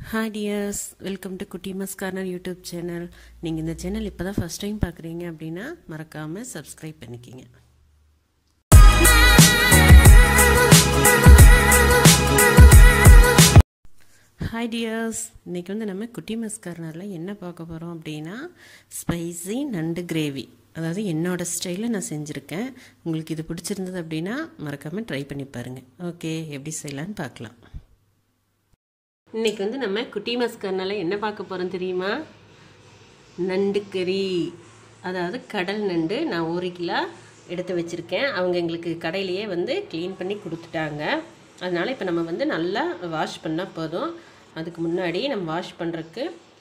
hi dears welcome to குட்டிமஸ் corner YouTube channel நீங்கள் இந்த சேனல் இப்போ தான் ஃபஸ்ட் டைம் பார்க்குறீங்க அப்படின்னா மறக்காமல் சப்ஸ்கிரைப் பண்ணிக்கிங்க ஹாய் டியர்ஸ் இன்றைக்கி வந்து நம்ம குட்டிமஸ் கார்னரில் என்ன பார்க்க போகிறோம் அப்படின்னா ஸ்பைசி நண்டு கிரேவி அதாவது என்னோட ஸ்டைலில் நான் செஞ்சுருக்கேன் உங்களுக்கு இது பிடிச்சிருந்தது அப்படின்னா மறக்காமல் ட்ரை பண்ணி பாருங்கள் ஓகே எப்படி செய்யலான்னு பார்க்கலாம் இன்றைக்கி வந்து நம்ம குட்டி மஸ்கர்னால் என்ன பார்க்க போகிறோம் தெரியுமா நண்டு கறி அதாவது கடல் நண்டு நான் ஒரு கிலோ எடுத்து வச்சுருக்கேன் அவங்க எங்களுக்கு கடையிலையே வந்து க்ளீன் பண்ணி கொடுத்துட்டாங்க அதனால் இப்போ நம்ம வந்து நல்லா வாஷ் பண்ணால் போதும் அதுக்கு முன்னாடி நம்ம வாஷ் பண்ணுறதுக்கு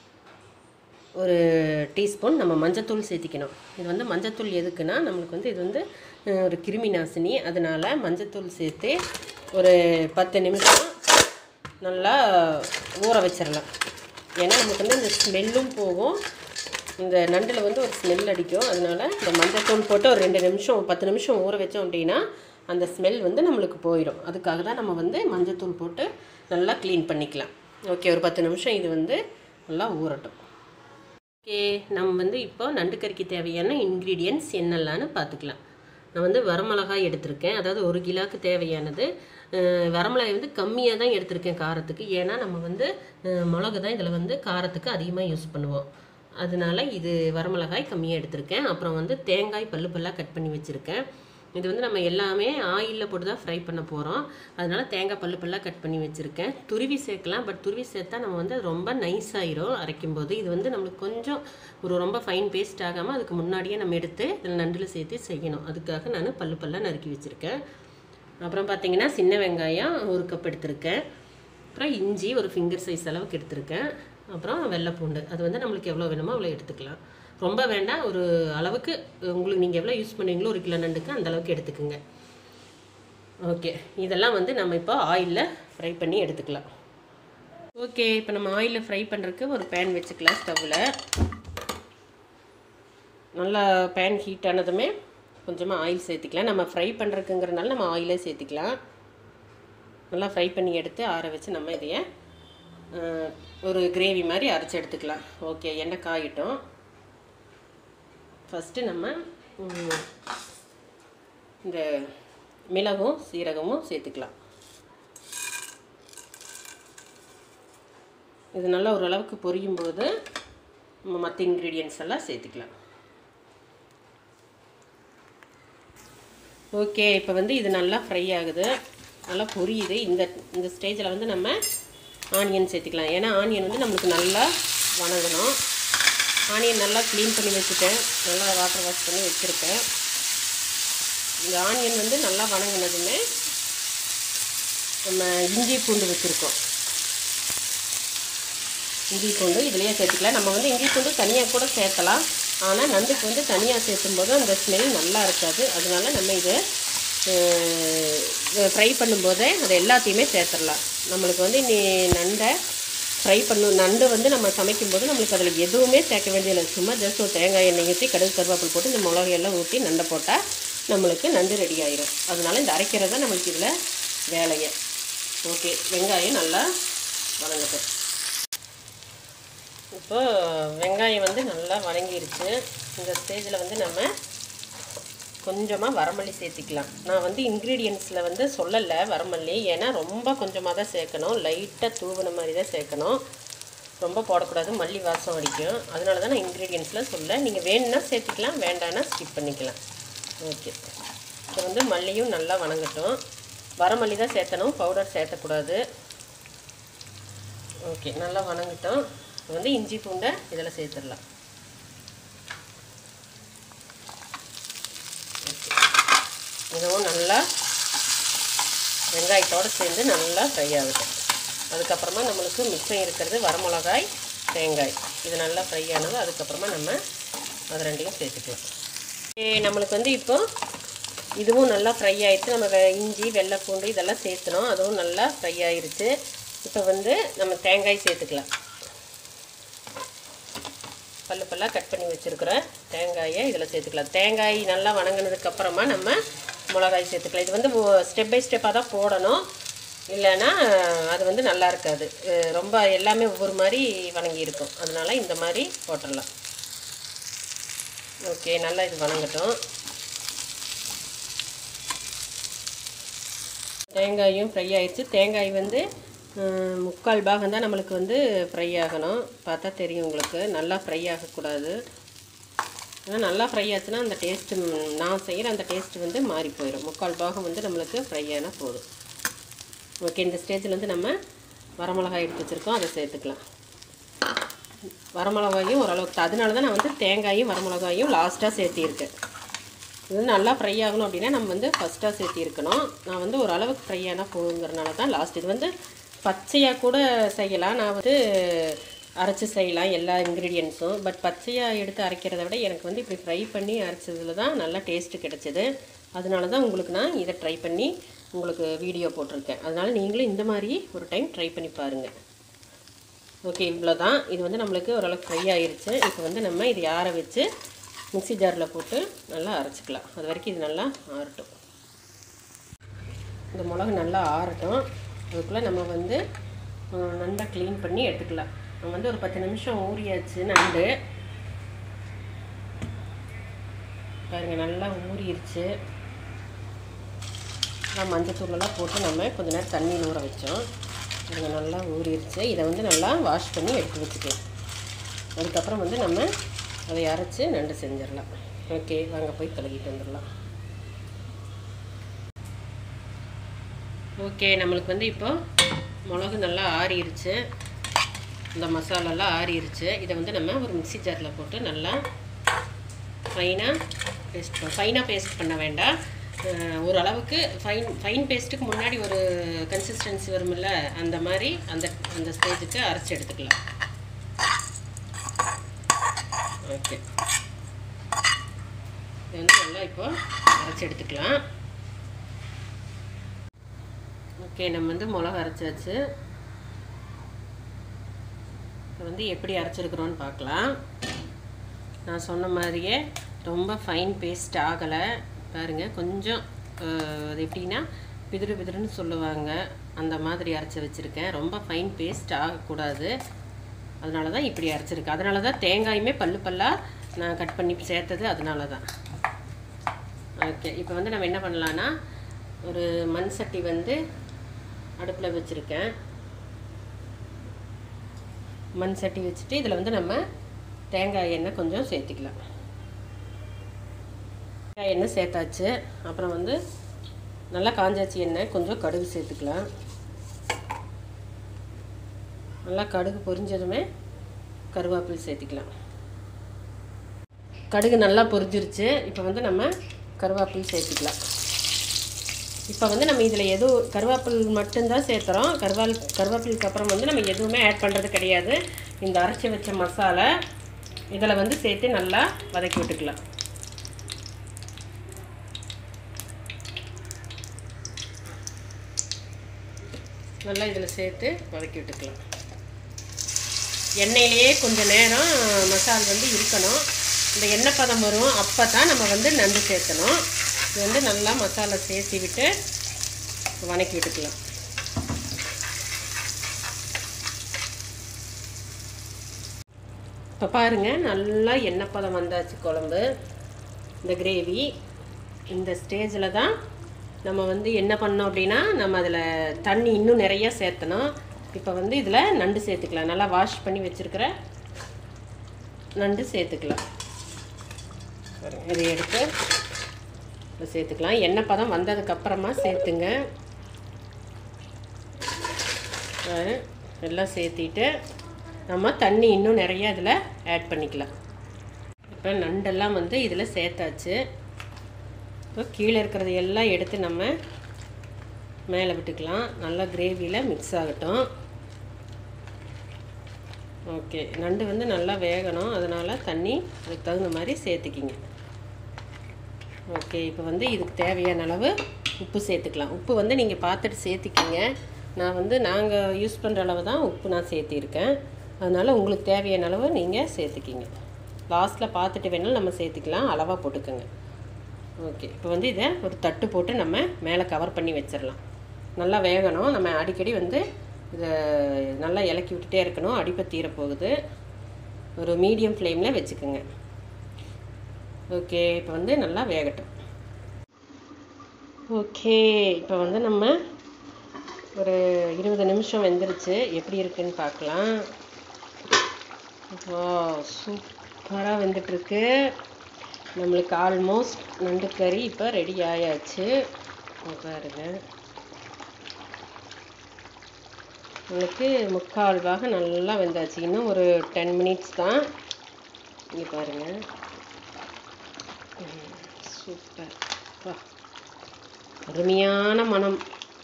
ஒரு டீஸ்பூன் நம்ம மஞ்சத்தூள் சேர்த்திக்கணும் இது வந்து மஞ்சத்தூள் எதுக்குன்னா நம்மளுக்கு வந்து இது வந்து ஒரு கிருமி நாசினி அதனால் மஞ்சத்தூள் சேர்த்து ஒரு பத்து நிமிஷம் நல்லா ஊற வச்சிடலாம் ஏன்னா நமக்கு வந்து இந்த ஸ்மெல்லும் போகும் இந்த நண்டில் வந்து ஒரு ஸ்மெல் அடிக்கும் அதனால் இந்த மஞ்சத்தூள் போட்டு ஒரு ரெண்டு நிமிஷம் பத்து நிமிஷம் ஊற வச்சோம் அப்படின்னா அந்த ஸ்மெல் வந்து நம்மளுக்கு போயிடும் அதுக்காக தான் நம்ம வந்து மஞ்சத்தூள் போட்டு நல்லா க்ளீன் பண்ணிக்கலாம் ஓகே ஒரு பத்து நிமிஷம் இது வந்து நல்லா ஊறட்டும் ஓகே நம்ம வந்து இப்போ நண்டு கறிக்கு தேவையான இன்க்ரீடியன்ட்ஸ் என்னெல்லாம்னு பார்த்துக்கலாம் நான் வந்து வரமிளகாய் எடுத்திருக்கேன் அதாவது ஒரு கிலோவுக்கு தேவையானது வரமிளகாய் வந்து கம்மியாக தான் எடுத்திருக்கேன் காரத்துக்கு ஏன்னா நம்ம வந்து மிளகு தான் இதில் வந்து காரத்துக்கு அதிகமாக யூஸ் பண்ணுவோம் அதனால இது வரமிளகாய் கம்மியாக எடுத்திருக்கேன் அப்புறம் வந்து தேங்காய் பல்லு பல்லாக கட் பண்ணி வச்சுருக்கேன் இது வந்து நம்ம எல்லாமே ஆயிலில் போட்டு தான் ஃப்ரை பண்ண போகிறோம் அதனால் தேங்காய் பல்லு பல்லாக கட் பண்ணி வச்சுருக்கேன் துருவி சேர்க்கலாம் பட் துருவி சேர்த்தா நம்ம வந்து ரொம்ப நைஸ் ஆயிரும் அரைக்கும் போது இது வந்து நம்மளுக்கு கொஞ்சம் ஒரு ரொம்ப ஃபைன் பேஸ்ட் ஆகாமல் அதுக்கு முன்னாடியே நம்ம எடுத்து இதில் நண்டில் சேர்த்து செய்யணும் அதுக்காக நான் பல்லு பல்லாக நறுக்கி வச்சுருக்கேன் அப்புறம் பார்த்தீங்கன்னா சின்ன வெங்காயம் ஒரு கப் எடுத்திருக்கேன் அப்புறம் இஞ்சி ஒரு ஃபிங்கர் சைஸ் அளவுக்கு எடுத்திருக்கேன் அப்புறம் வெள்ளைப்பூண்டு அது வந்து நம்மளுக்கு எவ்வளோ வேணுமோ அவ்வளோ எடுத்துக்கலாம் ரொம்ப வேண்டாம் ஒரு அளவுக்கு உங்களுக்கு நீங்கள் எவ்வளோ யூஸ் பண்ணுவீங்களோ ஒரு கிலோ நண்டுக்கு அந்த அளவுக்கு எடுத்துக்கோங்க ஓகே இதெல்லாம் வந்து நம்ம இப்போ ஆயிலில் ஃப்ரை பண்ணி எடுத்துக்கலாம் ஓகே இப்போ நம்ம ஆயிலில் ஃப்ரை பண்ணுறதுக்கு ஒரு பேன் வச்சுக்கலாம் ஸ்டவ்வில் நல்லா பேன் ஹீட் ஆனதுமே கொஞ்சமாக ஆயில் சேர்த்திக்கலாம் நம்ம ஃப்ரை பண்ணுறதுக்குங்கிறனால நம்ம ஆயிலே சேர்த்திக்கலாம் நல்லா ஃப்ரை பண்ணி எடுத்து ஆற வச்சு நம்ம இதைய ஒரு கிரேவி மாதிரி அரைச்சி எடுத்துக்கலாம் ஓகே எண்ணெய் காயிட்டோம் ஃபஸ்ட்டு நம்ம இந்த மிளகும் சீரகமும் சேர்த்துக்கலாம் இது நல்லா ஓரளவுக்கு பொரியும் போது நம்ம மற்ற இன்க்ரீடியன்ஸ் எல்லாம் சேர்த்துக்கலாம் ஓகே இப்போ வந்து இது நல்லா ஃப்ரை ஆகுது நல்லா பொரியுது இந்த இந்த ஸ்டேஜில் வந்து நம்ம ஆனியன் சேர்த்துக்கலாம் ஏன்னா ஆனியன் வந்து நம்மளுக்கு நல்லா வணங்கணும் ஆனியன் நல்லா க்ளீன் பண்ணி வச்சுட்டேன் நல்லா வாட்டர் வாஷ் பண்ணி வச்சுருக்கேன் இந்த ஆனியன் வந்து நல்லா வணங்கினதுமே நம்ம இஞ்சி பூண்டு வச்சுருக்கோம் இஞ்சி பூண்டு இதுலேயே சேர்த்துக்கலாம் நம்ம வந்து இஞ்சி பூண்டு தனியாக கூட சேர்த்தலாம் ஆனால் நண்டுக்கு வந்து தனியாக சேர்த்தும்போது அந்த ஸ்மெல் நல்லா இருக்காது அதனால நம்ம இதை ஃப்ரை பண்ணும்போதே அதை எல்லாத்தையுமே சேர்த்துடலாம் நம்மளுக்கு வந்து நீ நண்டை ஃப்ரை பண்ணும் நண்டு வந்து நம்ம சமைக்கும்போது நம்மளுக்கு அதில் எதுவுமே சேர்க்க வேண்டியதில்லை சும்மா ஜஸ்ட் ஒரு தேங்காய் எண்ணெய் ஊற்றி கடுகு கருவேப்பில் போட்டு இந்த மிளகையெல்லாம் ஊற்றி நண்டை போட்டால் நம்மளுக்கு நண்டு ரெடி ஆயிரும் அதனால இந்த அரைக்கிறது தான் நம்மளுக்கு இதில் வேலையை ஓகே வெங்காயம் நல்லா வதங்கட்டும் இப்போ வெங்காயம் வந்து நல்லா வதங்கிருச்சு இந்த ஸ்டேஜில் வந்து நம்ம கொஞ்சமாக வரமல்லி சேர்த்திக்கலாம் நான் வந்து இன்க்ரீடியன்ஸில் வந்து சொல்லலை வரமல்லி ஏன்னா ரொம்ப கொஞ்சமாக தான் சேர்க்கணும் லைட்டாக தூவின மாதிரி தான் சேர்க்கணும் ரொம்ப போடக்கூடாது மல்லி வாசம் அடிக்கும் அதனால தான் நான் இன்க்ரீடியன்ஸில் சொல்ல நீங்கள் வேணும்னா சேர்த்துக்கலாம் வேண்டாம்னா ஸ்கிப் பண்ணிக்கலாம் ஓகே இப்போ வந்து மல்லியும் நல்லா வணங்கட்டும் வரமல்லி தான் சேர்த்தணும் பவுடர் சேர்த்தக்கூடாது ஓகே நல்லா வணங்கட்டும் வந்து இஞ்சி பூண்டை இதில் சேர்த்துடலாம் இதுவும் நல்லா வெங்காயத்தோடு சேர்ந்து நல்லா ஃப்ரை ஆகட்டும் அதுக்கப்புறமா நம்மளுக்கு மிச்சம் இருக்கிறது வரமிளகாய் தேங்காய் இது நல்லா ஃப்ரை ஆனது அதுக்கப்புறமா நம்ம அது ரெண்டையும் சேர்த்துக்கலாம் நம்மளுக்கு வந்து இப்போ இதுவும் நல்லா ஃப்ரை ஆகிடுச்சு நம்ம இஞ்சி வெள்ளைப்பூண்டு இதெல்லாம் சேர்த்துனோம் அதுவும் நல்லா ஃப்ரை ஆயிடுச்சு இப்போ வந்து நம்ம தேங்காய் சேர்த்துக்கலாம் பல்லு பல்லாக கட் பண்ணி வச்சுருக்குற தேங்காயை இதில் சேர்த்துக்கலாம் தேங்காய் நல்லா வணங்கினதுக்கப்புறமா நம்ம மிளகாய் சேர்த்துக்கலாம் இது வந்து ஸ்டெப் பை ஸ்டெப்பாக தான் போடணும் இல்லைன்னா அது வந்து நல்லா இருக்காது அஹ் ரொம்ப எல்லாமே ஒவ்வொரு மாதிரி வணங்கி இருக்கும் அதனால இந்த மாதிரி போட்டுடலாம் ஓகே நல்லா இது வணங்கட்டும் தேங்காயும் ஃப்ரை ஆயிடுச்சு தேங்காய் வந்து அஹ், முக்கால் பாகம் தான் நம்மளுக்கு வந்து ஃப்ரை ஆகணும் பார்த்தா தெரியும் உங்களுக்கு நல்லா ஃப்ரை ஆகக்கூடாது ஏன்னா நல்லா ஃப்ரை ஆச்சுன்னா அந்த டேஸ்ட்டு நான் செய்கிற அந்த டேஸ்ட்டு வந்து மாறி போயிடும் முக்கால் பாகம் வந்து நம்மளுக்கு ஃப்ரை ஆனால் போதும் ஓகே இந்த ஸ்டேஜில் வந்து நம்ம வரமிளகாய் எடுத்து வச்சுருக்கோம் அதை சேர்த்துக்கலாம் வரமிளகாயும் ஓரளவுக்கு அதனால தான் நான் வந்து தேங்காயும் வரமிளகாயும் லாஸ்ட்டாக சேர்த்திருக்கேன் இது வந்து நல்லா ஃப்ரை ஆகணும் அப்படின்னா நம்ம வந்து ஃபஸ்ட்டாக சேர்த்திருக்கணும் நான் வந்து ஓரளவுக்கு ஃப்ரை ஆனால் போகுங்கிறனால தான் லாஸ்ட் இது வந்து பச்சையாக கூட செய்யலாம் நான் வந்து அரைச்சி செய்யலாம் எல்லா இன்க்ரீடியன்ஸும் பட் பச்சையாக எடுத்து அரைக்கிறத விட எனக்கு வந்து இப்படி ஃப்ரை பண்ணி அரைச்சதுல தான் நல்லா டேஸ்ட்டு கிடச்சிது அதனால தான் உங்களுக்கு நான் இதை ட்ரை பண்ணி உங்களுக்கு வீடியோ போட்டிருக்கேன் அதனால் நீங்களும் இந்த மாதிரி ஒரு டைம் ட்ரை பண்ணி பாருங்கள் ஓகே இவ்வளோ தான் இது வந்து நம்மளுக்கு ஓரளவுக்கு ஃப்ரை ஆயிருச்சு இப்போ வந்து நம்ம இது ஆற வச்சு மிக்ஸி ஜாரில் போட்டு நல்லா அரைச்சிக்கலாம் அது வரைக்கும் இது நல்லா ஆறட்டும் இந்த மிளகு நல்லா ஆறட்டும் அதுக்குள்ளே நம்ம வந்து அஹ், நண்டை க்ளீன் பண்ணி எடுத்துக்கலாம் நம்ம வந்து ஒரு பத்து நிமிஷம் ஊறியாச்சு நண்டு பாருங்க நல்லா ஊறிடுச்சு எல்லாம் மஞ்சத்தூளெல்லாம் போட்டு நம்ம கொஞ்ச நேரம் தண்ணியில் ஊற வச்சோம் இது நல்லா ஊறிடுச்சு இதை வந்து நல்லா வாஷ் பண்ணி எடுத்து வச்சுக்கலாம் அதுக்கப்புறம் வந்து நம்ம அதை அரைச்சி நண்டு செஞ்சிடலாம் ஓகே வாங்க போய் கழுவிட்டு வந்துடலாம் ஓகே நம்மளுக்கு வந்து இப்போ மிளகு நல்லா ஆறிடுச்சு இந்த மசாலாலாம் ஆறிடுச்சு இதை வந்து நம்ம ஒரு மிக்ஸி ஜாரில் போட்டு நல்லா ஃபைனாக பேஸ்ட் ஃபைனாக பேஸ்ட் பண்ண வேண்டாம் அஹ் ஓரளவுக்கு ஃபைன் ஃபைன் பேஸ்ட்டுக்கு முன்னாடி ஒரு கன்சிஸ்டன்சி வரும்ல அந்த மாதிரி அந்த அந்த ஸ்டேஜுக்கு அரைச்சி எடுத்துக்கலாம் ஓகே இது வந்து நல்லா இப்போ அரைச்சி எடுத்துக்கலாம் ஓகே நம்ம வந்து மிளகா அரைச்சாச்சு இப்போ வந்து எப்படி அரைச்சிருக்கிறோன்னு பார்க்கலாம் நான் சொன்ன மாதிரியே ரொம்ப ஃபைன் பேஸ்ட் ஆகலை பாருங்கள் கொஞ்சம் அஹ், அது எப்படின்னா பிதிரு பிதிருன்னு சொல்லுவாங்க அந்த மாதிரி அரைச்சி வச்சுருக்கேன் ரொம்ப ஃபைன் பேஸ்ட் ஆகக்கூடாது அதனால தான் இப்படி அரைச்சிருக்கேன் அதனால தான் தேங்காயுமே பல்லு பல்லாக நான் கட் பண்ணி சேர்த்தது அதனால தான் ஓகே இப்போ வந்து நம்ம என்ன பண்ணலான்னா ஒரு மண் சட்டி வந்து அடுப்பில் வச்சுருக்கேன் மண் சட்டி வச்சுட்டு இதில் வந்து நம்ம தேங்காய் எண்ணெய் கொஞ்சம் சேர்த்துக்கலாம் தேங்காய் எண்ணெய் சேர்த்தாச்சு அப்புறம் வந்து நல்லா காஞ்சாச்சி எண்ணெய் கொஞ்சம் கடுகு சேர்த்துக்கலாம் நல்லா கடுகு பொரிஞ்சதுமே கருவேப்பிலை சேர்த்துக்கலாம் கடுகு நல்லா பொரிஞ்சிருச்சு இப்போ வந்து நம்ம கருவேப்பிலை சேர்த்துக்கலாம் இப்போ வந்து நம்ம இதில் எதுவும் கருவேப்பில் மட்டும்தான் சேர்த்துறோம் கருவால் கருவேப்பிலுக்கு அப்புறம் வந்து நம்ம எதுவுமே ஆட் பண்ணுறது கிடையாது இந்த அரைச்சி வச்ச மசாலா இதில் வந்து சேர்த்து நல்லா வதக்கி விட்டுக்கலாம் நல்லா இதில் சேர்த்து வதக்கி விட்டுக்கலாம் எண்ணெயிலேயே கொஞ்சம் நேரம் மசால் வந்து இருக்கணும் இந்த எண்ணெய் பதம் வரும் அப்போ தான் நம்ம வந்து நண்டு சேர்த்தணும் இது வந்து நல்லா மசாலா சேர்த்து விட்டு வதக்கி விட்டுக்கலாம் இப்போ பாருங்கள் நல்லா எண்ணெய் பதம் வந்தாச்சு குழம்பு இந்த கிரேவி இந்த ஸ்டேஜில் தான் நம்ம வந்து என்ன பண்ணோம் அப்படின்னா நம்ம அதில் தண்ணி இன்னும் நிறைய சேர்த்தணும் இப்போ வந்து இதில் நண்டு சேர்த்துக்கலாம் நல்லா வாஷ் பண்ணி வச்சுருக்கிற நண்டு சேர்த்துக்கலாம் பாருங்க, இதை எடுத்து இதை சேர்த்துக்கலாம் எண்ணெய் பதம் வந்ததுக்கப்புறமா சேர்த்துங்க பாரு, எல்லாம் சேர்த்திட்டு நம்ம தண்ணி இன்னும் நிறைய இதில் ஆட் பண்ணிக்கலாம் இப்போ நண்டெல்லாம் வந்து இதில் சேர்த்தாச்சு இப்போ கீழே இருக்கிறது எல்லாம் எடுத்து நம்ம மேலே விட்டுக்கலாம் நல்லா கிரேவியில் மிக்ஸ் ஆகட்டும் ஓகே நண்டு வந்து நல்லா வேகணும் அதனால் தண்ணி அதுக்கு தகுந்த மாதிரி சேர்த்துக்கிங்க ஓகே இப்போ வந்து இதுக்கு தேவையான அளவு உப்பு சேர்த்துக்கலாம் உப்பு வந்து நீங்கள் பார்த்துட்டு சேர்த்துக்கிங்க நான் வந்து நாங்கள் யூஸ் பண்ணுற அளவு தான் உப்பு நான் சேர்த்திருக்கேன் அதனால் உங்களுக்கு தேவையான அளவு நீங்கள் சேர்த்துக்கிங்க லாஸ்ட்டில் பார்த்துட்டு வேணாலும் நம்ம சேர்த்துக்கலாம் அளவாக போட்டுக்கோங்க ஓகே இப்போ வந்து இதை ஒரு தட்டு போட்டு நம்ம மேலே கவர் பண்ணி வச்சிடலாம் நல்லா வேகணும் நம்ம அடிக்கடி வந்து இதை நல்லா இலக்கி விட்டுட்டே இருக்கணும் அடிப்பை தீர போகுது ஒரு மீடியம் ஃப்ளேமில் வச்சுக்கோங்க ஓகே இப்போ வந்து நல்லா வேகட்டும் ஓகே இப்போ வந்து நம்ம ஒரு இருபது நிமிஷம் வெந்துருச்சு எப்படி இருக்குன்னு பார்க்கலாம் வா சூப்பராக வெந்துட்டுருக்கு நம்மளுக்கு ஆல்மோஸ்ட் நண்டு கறி இப்போ ரெடி ஆயாச்சு பாருங்க உங்களுக்கு முக்கால் பாக நல்லா வெந்தாச்சு இன்னும் ஒரு டென் மினிட்ஸ் தான் இங்கே பாருங்க சூப்பர் வா அருமையான மனம்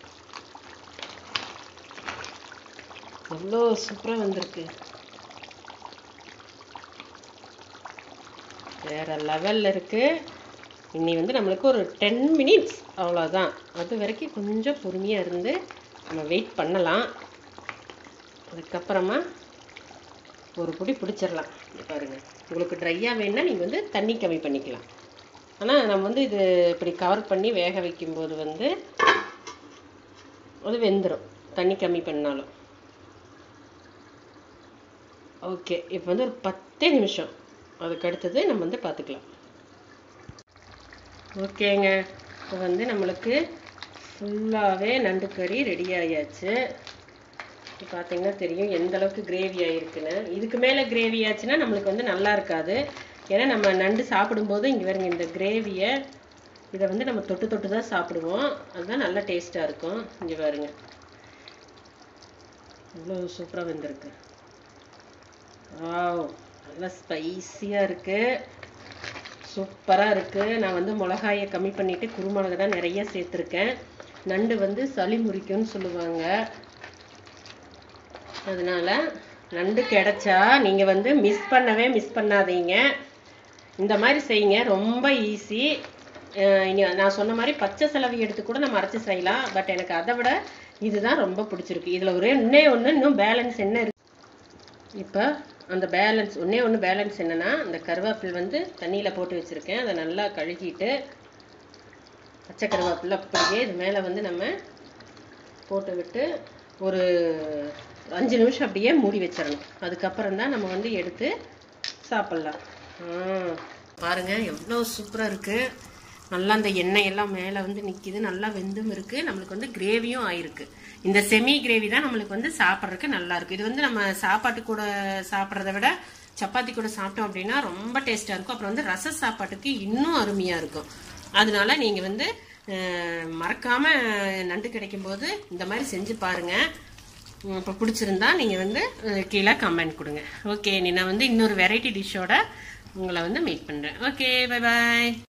எவ்வளோ சூப்பராக வந்திருக்கு வேற லெவலில் இருக்கு இனி வந்து நம்மளுக்கு ஒரு டென் மினிட்ஸ் அவ்வளோதான் அது வரைக்கும் கொஞ்சம் பொறுமையாக இருந்து நம்ம வெயிட் பண்ணலாம் அதுக்கப்புறமா ஒரு பொடி பிடிச்சிடலாம் பாருங்கள் உங்களுக்கு ட்ரையாக வேணுன்னா நீங்கள் வந்து தண்ணி கம்மி பண்ணிக்கலாம் ஆனால் நம்ம வந்து இது இப்படி கவர் பண்ணி வேக வைக்கும்போது வந்து அது வெந்துடும் தண்ணி கம்மி பண்ணாலும் ஓகே இப்போ வந்து ஒரு பத்தே நிமிஷம் அதுக்கு அடுத்தது நம்ம வந்து பார்த்துக்கலாம் ஓகேங்க இப்போ வந்து நம்மளுக்கு ஃபுல்லாகவே நண்டு கறி ரெடி ஆயாச்சு இப்போ பார்த்தீங்கன்னா தெரியும் எந்த அளவுக்கு கிரேவி ஆயிருக்குன்னு இதுக்கு மேலே கிரேவி ஆச்சுன்னா நம்மளுக்கு வந்து நல்லா இருக்காது ஏன்னா நம்ம நண்டு சாப்பிடும்போது இங்கே வருங்க இந்த கிரேவியை இதை வந்து நம்ம தொட்டு தொட்டு தான் சாப்பிடுவோம் அதுதான் நல்லா டேஸ்ட்டாக இருக்கும் இங்கே பாருங்க இவ்வளோ சூப்பராக வந்திருக்கு வாவ் நல்லா ஸ்பைஸியாக இருக்குது சூப்பராக இருக்குது நான் வந்து மிளகாயை கம்மி பண்ணிவிட்டு குருமிளகு தான் நிறைய சேர்த்துருக்கேன் நண்டு வந்து சளி முறிக்கும்னு சொல்லுவாங்க அதனால நண்டு கிடைச்சா நீங்கள் வந்து மிஸ் பண்ணவே மிஸ் பண்ணாதீங்க இந்த மாதிரி செய்யுங்க ரொம்ப ஈஸி நான் சொன்ன மாதிரி பச்சை செலவு எடுத்து கூட நம்ம அரைச்சி செய்யலாம் பட் எனக்கு அதை விட இதுதான் ரொம்ப பிடிச்சிருக்கு இதில் ஒரே இன்னே ஒன்று இன்னும் பேலன்ஸ் என்ன இருக்கு இப்போ அந்த பேலன்ஸ் ஒன்றே ஒன்று பேலன்ஸ் என்னென்னா இந்த கருவேப்பில் வந்து தண்ணியில் போட்டு வச்சுருக்கேன் அதை நல்லா கழுகிட்டு பச்சை கருவேப்பில் அப்படியே இது மேலே வந்து நம்ம போட்டு விட்டு ஒரு அஞ்சு நிமிஷம் அப்படியே மூடி வச்சிடணும் அதுக்கப்புறம் தான் நம்ம வந்து எடுத்து சாப்பிட்லாம் பாருங்க எவ்வளோ சூப்பராக இருக்குது நல்லா அந்த எண்ணெய் எல்லாம் மேலே வந்து நிற்கிது நல்லா வெந்தும் இருக்குது நம்மளுக்கு வந்து கிரேவியும் ஆயிருக்கு இந்த செமி கிரேவி தான் நம்மளுக்கு வந்து சாப்பிட்றதுக்கு நல்லா இருக்கு இது வந்து நம்ம சாப்பாட்டு கூட சாப்பிட்றத விட சப்பாத்தி கூட சாப்பிட்டோம் அப்படின்னா ரொம்ப டேஸ்ட்டாக இருக்கும் அப்புறம் வந்து ரச சாப்பாட்டுக்கு இன்னும் அருமையாக இருக்கும் அதனால நீங்கள் வந்து மறக்காம நண்டு கிடைக்கும் போது இந்த மாதிரி செஞ்சு பாருங்க இப்போ பிடிச்சிருந்தா நீங்கள் வந்து கீழே கமெண்ட் கொடுங்க ஓகே நீ நான் வந்து இன்னொரு வெரைட்டி டிஷ்ஷோட உங்களை வந்து மீட் பண்ணுறேன் ஓகே பை பாய்